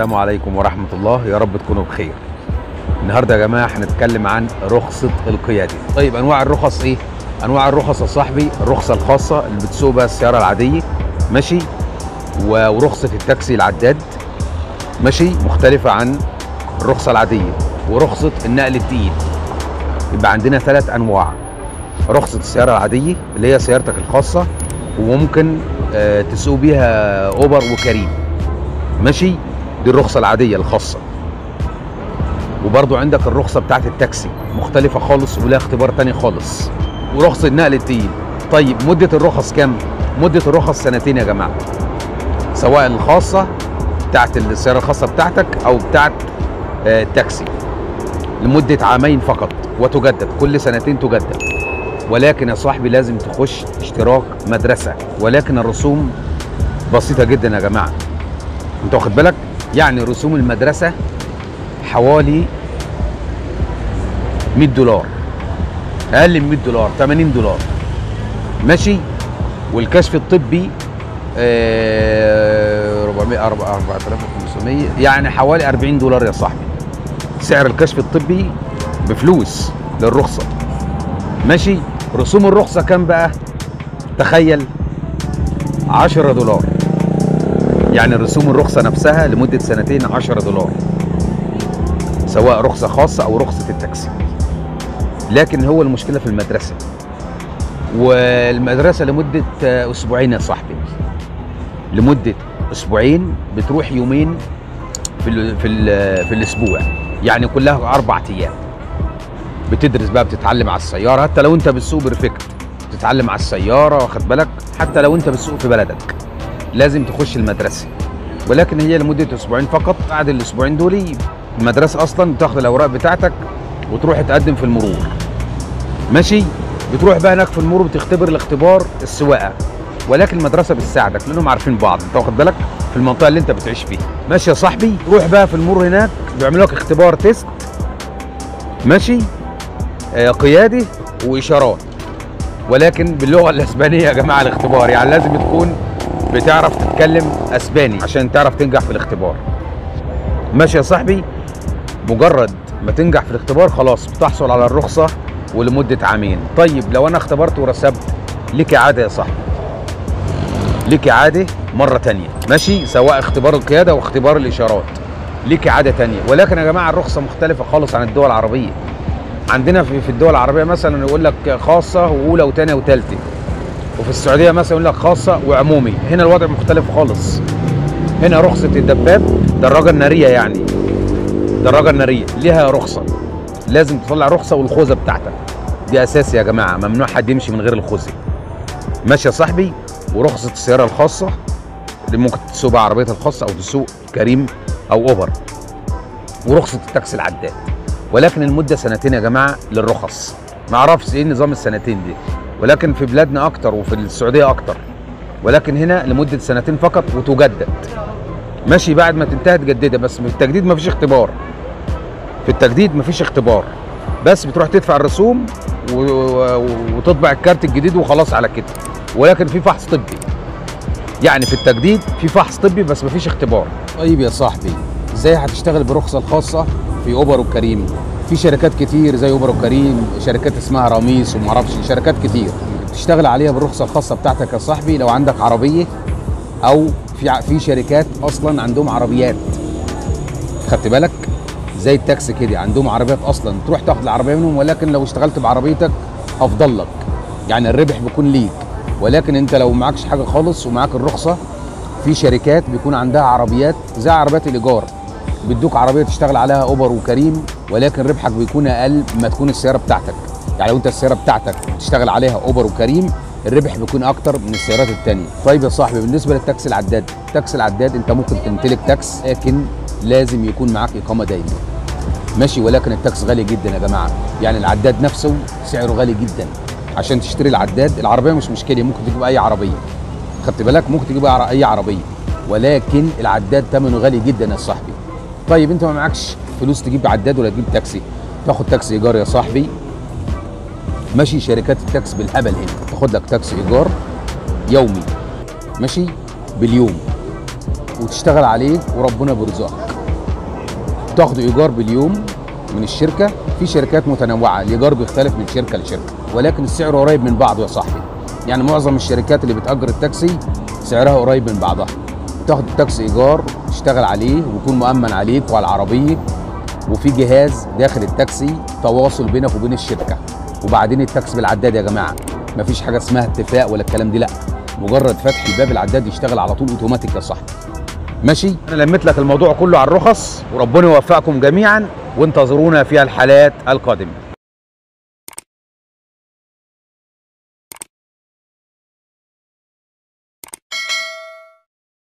السلام عليكم ورحمة الله يا رب تكونوا بخير النهاردة يا جماعة هنتكلم عن رخصة القيادة طيب أنواع الرخص إيه؟ أنواع الرخص يا صاحبي الرخصة الخاصة اللي بتسوق بها السيارة العادية ماشي و- ورخصة التاكسي العداد ماشي مختلفة عن الرخصة العادية ورخصة النقل التقيل يبقى عندنا ثلاث أنواع رخصة السيارة العادية اللي هي سيارتك الخاصة وممكن آه، تسوق بيها أوبر وكريم ماشي دي الرخصة العادية الخاصة وبرضو عندك الرخصة بتاعت التاكسي مختلفة خالص ولها اختبار تاني خالص ورخصة النقل التقيل طيب مدة الرخص كام؟ مدة الرخص سنتين يا جماعة سواء الخاصة بتاعت السيارة الخاصة بتاعتك أو بتاعت آه، التاكسي لمدة عامين فقط وتجدد كل سنتين تجدد ولكن يا صاحبي لازم تخش اشتراك مدرسة ولكن الرسوم بسيطة جدا يا جماعة انت واخد بالك يعني رسوم المدرسة حوالي 100 دولار اقل من 100 دولار 80 دولار ماشي والكشف الطبي آه، 400 4 4500 يعني حوالي 40 دولار يا صاحبي سعر الكشف الطبي بفلوس للرخصة ماشي رسوم الرخصة كام بقى تخيل 10 دولار يعني رسوم الرخصة نفسها لمدة سنتين 10 دولار سواء رخصة خاصة أو رخصة التاكسي لكن هو المشكلة في المدرسة والمدرسة لمدة آه، أسبوعين يا صاحبي لمدة أسبوعين بتروح يومين في ال في ال في الأسبوع يعني كلها أربع أيام بتدرس بقى بتتعلم على السيارة حتى لو أنت بتسوق بريفكت بتتعلم على السيارة واخد بالك حتى لو أنت بتسوق في بلدك لازم تخش المدرسة ولكن هي لمدة أسبوعين فقط بعد الأسبوعين دول المدرسة أصلا بتاخد الأوراق بتاعتك وتروح تقدم في المرور ماشي بتروح بقى هناك في المرور بتختبر الاختبار السواقة ولكن المدرسة بتساعدك لأنهم عارفين بعض أنت واخد بالك في المنطقة اللي أنت بتعيش فيها ماشي يا صاحبي روح بقى في المرور هناك بيعملوا لك اختبار تيست ماشي آه قيادي وإشارات ولكن باللغة الإسبانية يا جماعة الاختبار يعني لازم تكون بتعرف تتكلم اسباني عشان تعرف تنجح في الاختبار ماشي يا صاحبي مجرد ما تنجح في الاختبار خلاص بتحصل على الرخصة ولمدة عامين طيب لو انا اختبرت ورسبت ليك اعادة يا صاحبي ليك اعادة مرة تانية ماشي سواء اختبار القيادة واختبار الاشارات ليك اعادة تانية ولكن يا جماعة الرخصة مختلفة خالص عن الدول العربية عندنا في في الدول العربية مثلا يقول لك خاصة واولى وثانية وثالثة وفي السعوديه مثلا يقول لك خاصه وعمومي هنا الوضع مختلف خالص هنا رخصه الدباب دراجه الناريه يعني دراجه الناريه ليها رخصه لازم تطلع رخصه والخوذه بتاعتك دي اساسي يا جماعه ممنوع حد يمشي من غير الخوذه ماشي يا صاحبي ورخصه السياره الخاصه اللي ممكن تسوق بقى عربيتها الخاصه او تسوق كريم او اوبر ورخصه التاكسي العداد ولكن المده سنتين يا جماعه للرخص ما اعرفش ايه نظام السنتين دي ولكن في بلادنا اكتر وفي السعوديه اكتر ولكن هنا لمده سنتين فقط وتجدد ماشي بعد ما تنتهي تجددها بس في التجديد مفيش اختبار في التجديد مفيش اختبار بس بتروح تدفع الرسوم و... و... وتطبع الكارت الجديد وخلاص على كده ولكن في فحص طبي يعني في التجديد في فحص طبي بس مفيش اختبار طيب يا صاحبي ازاي هتشتغل برخصه الخاصه في اوبر وكريم في شركات كتير زي اوبر وكريم شركات اسمها راميس ومعرفش شركات كتير تشتغل عليها بالرخصه الخاصه بتاعتك يا صاحبي لو عندك عربيه او في ع- في شركات اصلا عندهم عربيات خدت بالك زي التاكسي كده عندهم عربيات اصلا تروح تاخد العربيه منهم ولكن لو اشتغلت بعربيتك افضل لك يعني الربح بيكون ليك ولكن انت لو معكش حاجه خالص ومعاك الرخصه في شركات بيكون عندها عربيات زي عربيات الايجار بيدوك عربيه تشتغل عليها اوبر وكريم ولكن ربحك بيكون اقل ما تكون السياره بتاعتك يعني لو انت السياره بتاعتك تشتغل عليها اوبر وكريم الربح بيكون اكتر من السيارات التانية طيب يا صاحبي بالنسبه للتاكسي العداد التاكسي العداد انت ممكن تمتلك تاكس لكن لازم يكون معاك اقامه دايمه ماشي ولكن التاكس غالي جدا يا جماعه يعني العداد نفسه سعره غالي جدا عشان تشتري العداد العربيه مش مشكله ممكن تجيب اي عربيه خدت بالك ممكن تجيب عر- اي عربيه ولكن العداد ثمنه غالي جدا يا صاحبي طيب انت ما معكش فلوس تجيب عداد ولا تجيب تاكسي تاخد تاكسي ايجار يا صاحبي ماشي شركات التاكس بالهبل هنا تاخد لك تاكسي ايجار يومي ماشي باليوم وتشتغل عليه وربنا بيرزقك وبتاخدوا ايجار باليوم من الشركه في شركات متنوعه الايجار بيختلف من شركه لشركه ولكن السعر قريب من بعضه يا صاحبي يعني معظم الشركات اللي بتاجر التاكسي سعرها قريب من بعضها تاخد التاكسي ايجار تشتغل عليه ويكون مؤمن عليك وعلى العربيه وفي جهاز داخل التاكسي تواصل بينك وبين الشركه وبعدين التاكسي بالعداد يا جماعه مفيش حاجه اسمها اتفاق ولا الكلام دي لا مجرد فتح الباب العداد يشتغل على طول اوتوماتيك يا صاحبي ماشي انا لميت لك الموضوع كله على الرخص وربنا يوفقكم جميعا وانتظرونا في الحالات القادمه